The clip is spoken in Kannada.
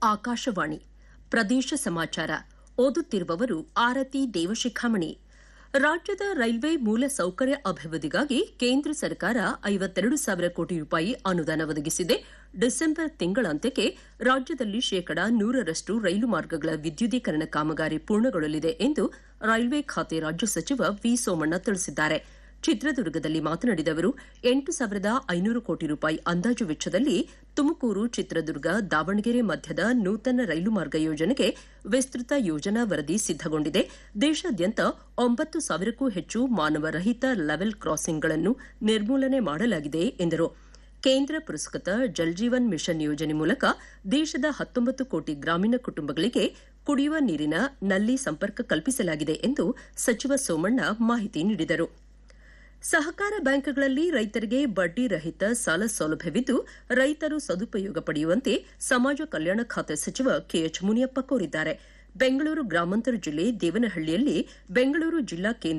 ಆಕಾಶವಾಣಿ ಪ್ರದೇಶ ಸಮಾಚಾರ ಓದುತ್ತಿರುವವರು ಆರತಿ ದೇವಶಿಖಾಮಣಿ ರಾಜ್ಯದ ರೈಲ್ವೆ ಮೂಲ ಸೌಕರ್ಯ ಅಭಿವೃದ್ಧಿಗಾಗಿ ಕೇಂದ್ರ ಸರ್ಕಾರ ಐವತ್ತೆರಡು ಸಾವಿರ ಕೋಟಿ ರೂಪಾಯಿ ಅನುದಾನ ಒದಗಿಸಿದೆ ಡಿಸೆಂಬರ್ ತಿಂಗಳಾಂತ್ಯಕ್ಕೆ ರಾಜ್ಯದಲ್ಲಿ ಶೇಕಡಾ ನೂರರಷ್ಟು ರೈಲು ಮಾರ್ಗಗಳ ವಿದ್ಯುದೀಕರಣ ಕಾಮಗಾರಿ ಪೂರ್ಣಗೊಳ್ಳಲಿದೆ ಎಂದು ರೈಲ್ವೆ ಖಾತೆ ರಾಜ್ಯ ಸಚಿವ ವಿ ಸೋಮಣ್ಣ ತಿಳಿಸಿದ್ದಾರೆ ಚಿತ್ರದುರ್ಗದಲ್ಲಿ ಮಾತನಾಡಿದ ಅವರು ಎಂಟು ಸಾವಿರದ ಐನೂರು ಕೋಟಿ ರೂಪಾಯಿ ಅಂದಾಜು ವೆಚ್ಚದಲ್ಲಿ ತುಮಕೂರು ಚಿತ್ರದುರ್ಗ ದಾವಣಗೆರೆ ಮಧ್ಯದ ನೂತನ ರೈಲು ಮಾರ್ಗ ಯೋಜನೆಗೆ ವಿಸ್ತೃತ ಯೋಜನಾ ವರದಿ ಸಿದ್ದಗೊಂಡಿದೆ ದೇಶಾದ್ಯಂತ ಒಂಬತ್ತು ಸಾವಿರಕ್ಕೂ ಹೆಚ್ಚು ಮಾನವರಹಿತ ಲೆವೆಲ್ ಕ್ರಾಸಿಂಗ್ಗಳನ್ನು ನಿರ್ಮೂಲನೆ ಮಾಡಲಾಗಿದೆ ಎಂದರು ಕೇಂದ್ರ ಪುರಸ್ಕೃತ ಜಲ್ಜೀವನ್ ಮಿಷನ್ ಯೋಜನೆ ಮೂಲಕ ದೇಶದ ಹತ್ತೊಂಬತ್ತು ಕೋಟಿ ಗ್ರಾಮೀಣ ಕುಟುಂಬಗಳಿಗೆ ಕುಡಿಯುವ ನೀರಿನ ನಲ್ಲಿ ಸಂಪರ್ಕ ಕಲ್ಪಿಸಲಾಗಿದೆ ಎಂದು ಸಚಿವ ಸೋಮಣ್ಣ ಮಾಹಿತಿ ನೀಡಿದರು ಸಹಕಾರ ಬ್ಯಾಂಕ್ಗಳಲ್ಲಿ ರೈತರಿಗೆ ಬಡ್ಡಿ ರಹಿತ ಸಾಲ ಸೌಲಭ್ಯವಿದ್ದು ರೈತರು ಸದುಪಯೋಗ ಪಡೆಯುವಂತೆ ಸಮಾಜ ಕಲ್ಯಾಣ ಖಾತೆ ಸಚಿವ ಕೆಎಚ್ ಮುನಿಯಪ್ಪ ಕೋರಿದ್ದಾರೆ ಬೆಂಗಳೂರು ಗ್ರಾಮಾಂತರ ಜಿಲ್ಲೆ ದೇವನಹಳ್ಳಿಯಲ್ಲಿ ಬೆಂಗಳೂರು ಜಿಲ್ಲಾ ಕೇಂದ್ರ